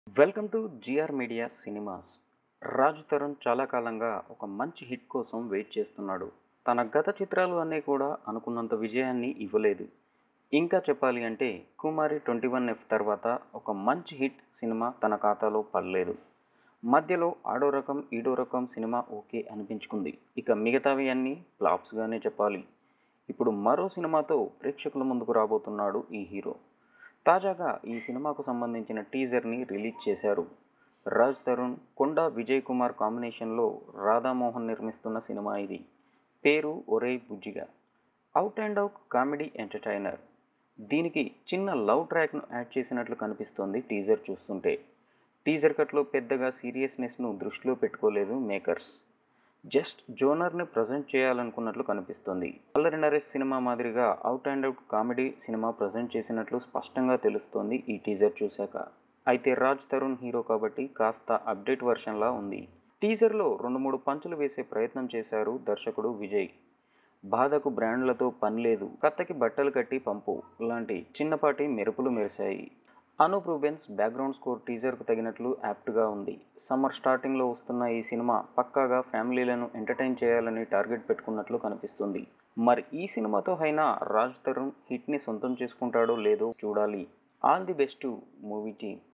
welcome to G R media cinemas Raju Tarun చాలా కాలంగా ఒక మంచి హిట్ కోసం వెయిట్ చేస్తున్నాడు తన గత చిత్రాలు అన్నీ కూడా అనుకున్నంత విజయాన్ని ఇవ్వలేదు ఇంకా చెప్పాలి అంటే కుమారి ట్వంటీ వన్ ఎఫ్ తర్వాత ఒక మంచి హిట్ సినిమా తన ఖాతాలో పడలేదు మధ్యలో ఆడో రకం ఈడో రకం సినిమా ఓకే అనిపించుకుంది ఇక మిగతావి అన్నీ ఫ్లాప్స్గానే చెప్పాలి ఇప్పుడు మరో సినిమాతో ప్రేక్షకుల ముందుకు రాబోతున్నాడు ఈ హీరో తాజాగా ఈ సినిమాకు సంబంధించిన టీజర్ని రిలీజ్ చేశారు రాజ్ తరుణ్ కొండా విజయ్ కుమార్ కాంబినేషన్లో రాధామోహన్ నిర్మిస్తున్న సినిమా ఇది పేరు Orey Bujjiga out and out comedy entertainer దీనికి చిన్న లవ్ ట్రాక్ను యాడ్ చేసినట్లు కనిపిస్తోంది టీజర్ చూస్తుంటే టీజర్ కట్లో పెద్దగా సీరియస్నెస్ను దృష్టిలో పెట్టుకోలేదు మేకర్స్ జస్ట్ జోనర్ని ప్రజెంట్ చేయాలనుకున్నట్లు కనిపిస్తుంది అల్లరి నరేష్ సినిమా మాదిరిగా out and out comedy cinema present చేసినట్లు స్పష్టంగా తెలుస్తోంది ఈ టీజర్ చూశాక అయితే రాజ్ తరుణ్ హీరో కాబట్టి కాస్త అప్డేట్ వర్షన్లా ఉంది టీజర్లో రెండు మూడు పంచులు వేసే ప్రయత్నం చేశారు దర్శకుడు విజయ్ బాధకు బ్రాండ్లతో పని లేదు కత్తకి బట్టలు కట్టి పంపు లాంటి చిన్నపాటి మెరుపులు మెరిశాయి అనూప్ రూబెన్స్ బ్యాక్గ్రౌండ్ స్కోర్ టీజర్కు తగినట్లు యాప్ట్గా ఉంది సమ్మర్ స్టార్టింగ్లో వస్తున్న ఈ సినిమా పక్కాగా ఫ్యామిలీలను ఎంటర్టైన్ చేయాలని టార్గెట్ పెట్టుకున్నట్లు కనిపిస్తుంది మరి ఈ సినిమాతో అయినా రాజ్ తరుణ్ హిట్ని సొంతం చేసుకుంటాడో లేదో చూడాలి all the best movie team